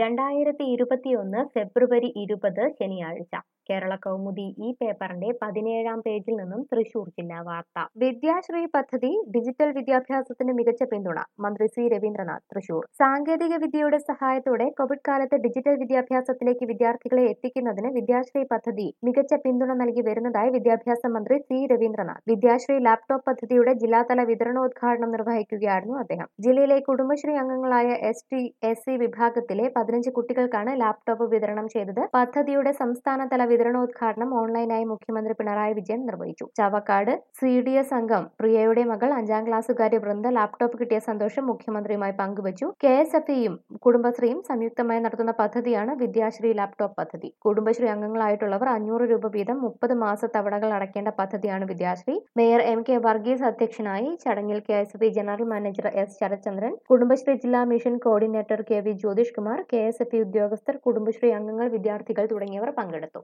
രണ്ടായിരത്തി ഇരുപത്തിയൊന്ന് ഫെബ്രുവരി ഇരുപത് ശനിയാഴ്ച കേരള കൗമുദി ഈ പേപ്പറിന്റെ പതിനേഴാം പേജിൽ നിന്നും തൃശൂർ ജില്ലാ വാർത്ത വിദ്യാശ്രീ പദ്ധതി ഡിജിറ്റൽ വിദ്യാഭ്യാസത്തിന് മികച്ച പിന്തുണ മന്ത്രി സി രവീന്ദ്രനാഥ് തൃശൂർ സാങ്കേതിക വിദ്യയുടെ സഹായത്തോടെ കോവിഡ് കാലത്ത് ഡിജിറ്റൽ വിദ്യാഭ്യാസത്തിലേക്ക് വിദ്യാർത്ഥികളെ എത്തിക്കുന്നതിന് വിദ്യാശ്രീ പദ്ധതി മികച്ച പിന്തുണ നൽകി വരുന്നതായി വിദ്യാഭ്യാസ മന്ത്രി സി രവീന്ദ്രനാഥ് വിദ്യാശ്രീ ലാപ്ടോപ്പ് പദ്ധതിയുടെ ജില്ലാതല വിതരണോദ്ഘാടനം നിർവഹിക്കുകയായിരുന്നു അദ്ദേഹം ജില്ലയിലെ കുടുംബശ്രീ അംഗങ്ങളായ എസ് ടി എസ് സി വിഭാഗത്തിലെ പതിനഞ്ച് കുട്ടികൾക്കാണ് ലാപ്ടോപ്പ് വിതരണം ചെയ്തത് പദ്ധതിയുടെ സംസ്ഥാനതല വിതരണോദ്ഘാടനം ഓൺലൈനായി മുഖ്യമന്ത്രി പിണറായി വിജയൻ നിർവഹിച്ചു ചാവക്കാട് സി ഡി എസ് അംഗം പ്രിയയുടെ മകൾ അഞ്ചാം ക്ലാസ്സുകാരി വൃന്ദ ലാപ്ടോപ്പ് കിട്ടിയ സന്തോഷം മുഖ്യമന്ത്രിയുമായി പങ്കുവച്ചു കെ എസ് എഫ് ഇയും കുടുംബശ്രീയും സംയുക്തമായി നടത്തുന്ന പദ്ധതിയാണ് വിദ്യാശ്രീ ലാപ്ടോപ്പ് പദ്ധതി കുടുംബശ്രീ അംഗങ്ങളായിട്ടുള്ളവർ അഞ്ഞൂറ് രൂപ വീതം മുപ്പത് മാസ തവണകൾ അടയ്ക്കേണ്ട പദ്ധതിയാണ് Vidyasree mayor M K Varghese അധ്യക്ഷനായി ചടങ്ങിൽ K S F E general manager S Sarathchandran Kudumbashree ജില്ലാ mission coordinator K V Jyothish Kumar K S F E ഉദ്യോഗസ്ഥർ കുടുംബശ്രീ അംഗങ്ങൾ വിദ്യാർത്ഥികൾ തുടങ്ങിയവർ പങ്കെടുത്തു